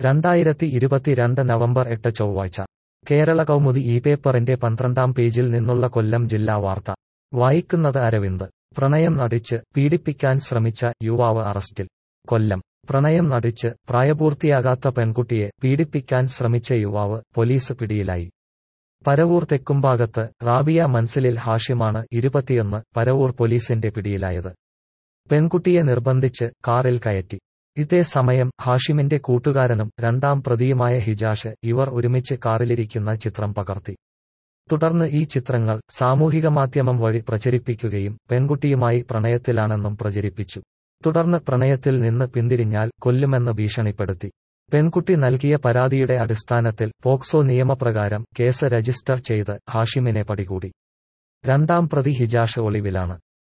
രണ്ടായിരത്തി ഇരുപത്തിരണ്ട് നവംബർ എട്ട് ചൊവ്വാഴ്ച കേരള കൗമുദി ഈ പേപ്പറിന്റെ പന്ത്രണ്ടാം പേജിൽ നിന്നുള്ള കൊല്ലം ജില്ലാ വാർത്ത വായിക്കുന്നത് അരവിന്ദ് പ്രണയം നടിച്ച് പീഡിപ്പിക്കാൻ ശ്രമിച്ച യുവാവ് അറസ്റ്റിൽ കൊല്ലം പ്രണയം നടിച്ച് പ്രായപൂർത്തിയാകാത്ത പെൺകുട്ടിയെ പീഡിപ്പിക്കാൻ ശ്രമിച്ച യുവാവ് പോലീസ് പിടിയിലായി പരവൂർ തെക്കുംഭാഗത്ത് റാബിയ മൻസിലിൽ ഹാഷിമാണ് ഇരുപത്തിയൊന്ന് പരവൂർ പോലീസിന്റെ പിടിയിലായത് പെൺകുട്ടിയെ നിർബന്ധിച്ച് കാറിൽ കയറ്റി ഇതേ സമയം ഹാഷിമിന്റെ കൂട്ടുകാരനും രണ്ടാം പ്രതിയുമായ ഹിജാഷ് ഇവർ ഒരുമിച്ച് കാറിലിരിക്കുന്ന ചിത്രം പകർത്തി തുടർന്ന് ഈ ചിത്രങ്ങൾ സാമൂഹികമാധ്യമം വഴി പ്രചരിപ്പിക്കുകയും പെൺകുട്ടിയുമായി പ്രണയത്തിലാണെന്നും പ്രചരിപ്പിച്ചു തുടർന്ന് പ്രണയത്തിൽ നിന്ന് പിന്തിരിഞ്ഞാൽ കൊല്ലുമെന്ന് ഭീഷണിപ്പെടുത്തി പെൺകുട്ടി നൽകിയ പരാതിയുടെ അടിസ്ഥാനത്തിൽ പോക്സോ നിയമപ്രകാരം കേസ് രജിസ്റ്റർ ചെയ്ത് ഹാഷിമിനെ പടികൂടി രണ്ടാം പ്രതി ഹിജാഷ് ഒളിവിലാണ്